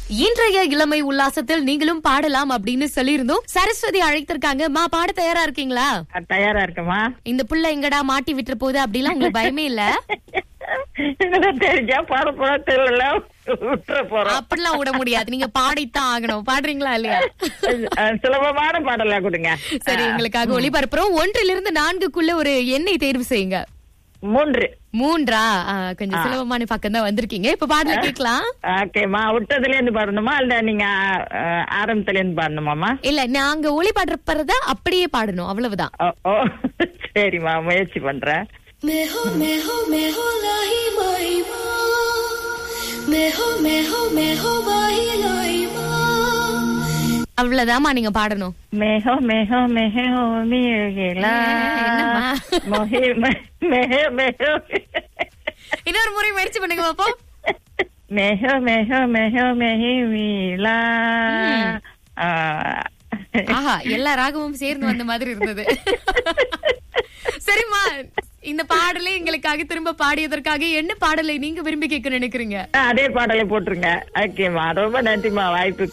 இன்றைய இளமை உல்லாசத்தில் நீங்களும் பாடலாம் அப்படின்னு சொல்லியிருந்தோம் சரஸ்வதி அழைத்திருக்காங்க மா பாட தயாரா இருக்கீங்களா அஹ், தயாரா இருக்கமா இந்த புள்ள எங்கடா மாட்டி விட்டுற போகுது அப்படிலாம் உங்களுக்கு பயமே இல்ல தெரிஞ்சா பாட போட தெரியல விட்டுற போறோம் அப்படிலாம் விட முடியாது நீங்க பாடித்தான் ஆகணும் பாடுறீங்களா இல்லையா அஹ், சுலபமான பாடலா கொடுங்க சரி உங்களுக்காக ஒளிபரப்புறோம் ஒன்றிலிருந்து நான்குக்குள்ள ஒரு எண்ணை தேர்வு செய்யுங்க மூன்று மூன்றா ஆ, கொஞ்சம் சுலபமான பக்கம் தான் வந்திருக்கீங்க இப்ப பாடல கேட்கலாம் ஓகேம்மா விட்டதுல இருந்து பாடணுமா இல்ல நீங்க அஹ், ஆரம்பத்துல இருந்து பாடணுமாமா இல்ல நாங்க ஒளிபரப்புறத அப்படியே பாடணும் அவ்வளவுதான் ஓ, ஓ சரிம்மா முயற்சி பண்றேன் Meho meho meho lahi mahi ma Meho meho meho mahi lahi ma அவ்வளவுதாம்மா நீங்க பாடணும் மேகோ மேகோ மேகோ மீகலா என்னம்மா? மொஹி மேகோ மேகோ இன்னொரு முறை முயற்சி பண்ணுங்க பாப்போம் மேகோ மேகோ மேகோ மெஹி மீலா ஆஹா எல்லா ராகமும் சேர்ந்து வந்த மாதிரி இருந்தது சரிம்மா இந்த பாடலை எங்களுக்காக திரும்ப பாடியதற்காக என்ன பாடலை நீங்க விரும்பி கேட்க நினைக்கிறீங்க அதே பாடலை போட்டுருங்க ஓகேம்மா ரொம்ப நன்றிம்மா வாய்ப்புக்கு